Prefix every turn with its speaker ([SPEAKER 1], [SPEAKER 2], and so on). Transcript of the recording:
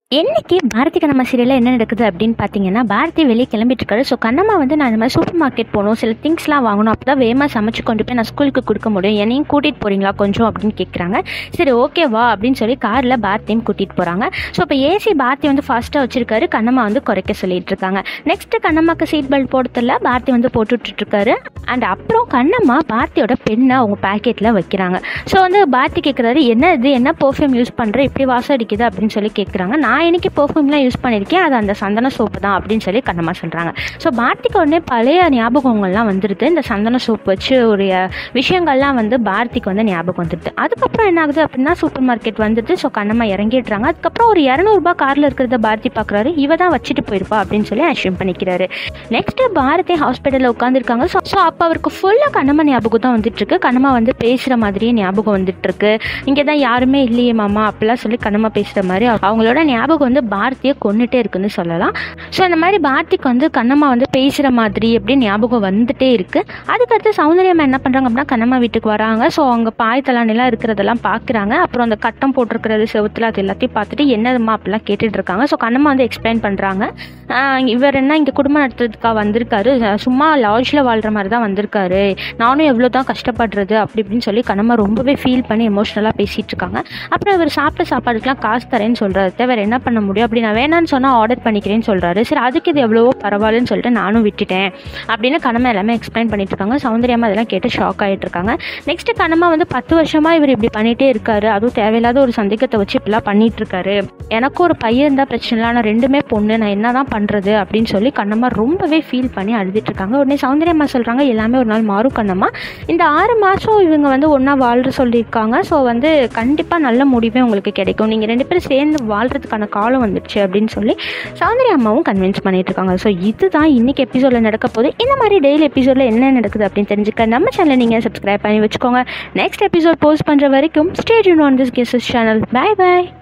[SPEAKER 1] இன்னைக்கு பாரதி கண்ணம்மா சீரியலில் என்ன நடக்குது அப்படின்னு பார்த்தீங்கன்னா பாரதி வெளியே கிளம்பிட்டு இருக்காரு ஸோ கண்ணம்மா வந்து நான் இந்த மாதிரி சூப்பர் மார்க்கெட் போகணும் சில திங்ஸ்லாம் வாங்கணும் அப்போ தான் வேகமாக சமைச்சு கொண்டு போய் நான் ஸ்கூலுக்கு கொடுக்க முடியும் என்னையும் கூட்டிகிட்டு போகிறீங்களா கொஞ்சம் அப்படின்னு கேட்குறாங்க சரி ஓகே வா அப்படின்னு சொல்லி காரில் பாரதியும் கூட்டிகிட்டு போகிறாங்க ஸோ இப்போ ஏசி பாரதி வந்து ஃபாஸ்ட்டாக வச்சிருக்காரு கண்ணம்மா வந்து குறைக்க சொல்லிட்டு இருக்காங்க நெக்ஸ்ட்டு கண்ணம்மாக்கு சீட் பெல்ட் போடுறதில்ல பாரதி வந்து போட்டுட்டு இருக்காரு அண்ட் அப்புறம் கண்ணம்மா பாரதியோட பெண்ணை அவங்க பேக்கெட்டில் வைக்கிறாங்க ஸோ வந்து பாரதி கேட்குறாரு என்ன இது என்ன பர்ஃப்யூம் யூஸ் பண்ணுற இப்படி வாசம் அடிக்குது அப்படின்னு சொல்லி கேட்குறாங்க நான் இன்னைக்கு பர்ஃப்யூம்லாம் யூஸ் பண்ணியிருக்கேன் அது அந்த சந்தன சோப்பு தான் அப்படின்னு சொல்லி கண்ணம்மா சொல்கிறாங்க ஸோ பாரதிக்கு உடனே பழைய ஞாபகங்கள்லாம் வந்துடுது இந்த சந்தன சோப்பு வச்சு ஒரு அஹ், விஷயங்கள்லாம் வந்து பாரதிக்கு வந்து ஞாபகம் வந்துடுது அதுக்கப்புறம் என்ன ஆகுது அப்படின்னா சூப்பர் மார்க்கெட் வந்துட்டு ஸோ கண்ணம்மா இறங்கிடுறாங்க அதுக்கப்புறம் ஒரு இரநூறுபா காரில் இருக்கிறத பாரதி பார்க்குறாரு இவ தான் வச்சுட்டு போயிருப்பா அப்படின்னு சொல்லி அஷ்யூம் பண்ணிக்கிறாரு நெக்ஸ்ட் பாரதி ஹாஸ்பிட்டலில் உட்காந்துருக்காங்க ஸோ ஸோ அப்போ அவருக்கு ஃபுல்லாக கண்ணம்மா ஞாபகம் தான் வந்துட்டு இருக்கு கண்ணம்மா வந்து பேசுகிற மாதிரியே ஞாபகம் வந்துட்டு இருக்கு இங்கே தான் யாருமே இல்லையே மாமா அப்படிலாம் சொல்லி கண்ணம்மா பேசுகிற மாதிரி அவங்களோட ஞாபகம் வந்து பாரதியை கொண்டுட்டே இருக்குன்னு சொல்லலாம் ஸோ அந்த மாதிரி பாரதிக்கு வந்து கண்ணம்மா வந்து பேசுகிற மாதிரி எப்படி ஞாபகம் வந்துட்டே இருக்கு அதுக்கடுத்து சௌந்தர்யம்மா என்ன பண்ணுறாங்க அப்படின்னா கண்ணம்மா வீட்டுக்கு வராங்க ஸோ அவங்க பாய் தலானிலாம் இருக்கிறதெல்லாம் பார்க்குறாங்க அப்புறம் அந்த கட்டம் போட்டிருக்கிறது செவுத்துல அது எல்லாத்தையும் பார்த்துட்டு என்னதுமா அப்படிலாம் கேட்டுட்டு இருக்காங்க ஸோ கண்ணம்மா வந்து எக்ஸ்பிளைன் பண்ணுறாங்க இவர் என்ன இங்கே குடும்பம் நடத்துறதுக்காக வந்திருக்காரு அஹ் சும்மா லாட்ஜில் வாழ்கிற மாதிரி தான் வந்திருக்காரு நானும் எவ்வளோ தான் கஷ்டப்படுறது அப்படி இப்படின்னு சொல்லி கண்ணம்மா ரொம்பவே ஃபீல் பண்ணி எமோஷ்னலாக பேசிகிட்டு இருக்காங்க அப்புறம் இவர் சாப்பிட்ட சாப்பாடுக்கெலாம் காசு தரேன்னு சொல்கிறாரு தவிர என்ன பண்ண முடியும் அப்படி நான் வேணான்னு சொன்னால் ஆர்டர் பண்ணிக்கிறேன்னு சொல்கிறாரு சரி அதுக்கு இது எவ்வளவோ பரவாயில்லன்னு சொல்லிட்டு நானும் விட்டுட்டேன் அப்படின்னு கண்ணம்மா எல்லாமே எக்ஸ்பிளைன் பண்ணிட்டு இருக்காங்க சௌந்தர்யமா அதெல்லாம் கேட்டு ஷாக் ஆகிட்டு இருக்காங்க நெக்ஸ்ட் கண்ணம்மா வந்து பத்து வருஷமா இவர் இப்படி பண்ணிட்டே இருக்காரு அதுவும் தேவையில்லாத ஒரு சந்தேகத்தை வச்சு இப்படிலாம் பண்ணிட்டு இருக்காரு எனக்கும் ஒரு பையன் இருந்தால் பிரச்சனை இல்லை ஆனால் ரெண்டுமே பொண்ணு நான் என்ன தான் பண்ணுறது அப்படின்னு சொல்லி கண்ணம்மா ரொம்பவே ஃபீல் பண்ணி அழுதுட்டு இருக்காங்க உடனே சௌந்தர்யம்மா சொல்கிறாங்க எல்லாமே ஒரு நாள் மாறும் கண்ணம்மா இந்த ஆறு மாதம் இவங்க வந்து ஒன்றா வாழ்ற சொல்லியிருக்காங்க ஸோ வந்து கண்டிப்பாக நல்ல முடிவே உங்களுக்கு கிடைக்கும் நீங்கள் ரெண்டு பேரும் சேர்ந்து வாழ்கிறதுக்கான காலம் வந்துடுச்சு அப்படின்னு சொல்லி சௌந்தர்யா அம்மாவும் கன்வின்ஸ் பண்ணிட்டு இருக்காங்க ஸோ இதுதான் இன்னைக்கு எபிசோடில் நடக்க போகுது இந்த மாதிரி டெய்லி எபிசோடில் என்ன நடக்குது அப்படின்னு தெரிஞ்சுக்க நம்ம சேனலை நீங்கள் சப்ஸ்கிரைப் பண்ணி வச்சுக்கோங்க நெக்ஸ்ட் எபிசோட் போஸ்ட் பண்ணுற வரைக்கும் ஸ்டேட் யூன் on this guesses channel bye by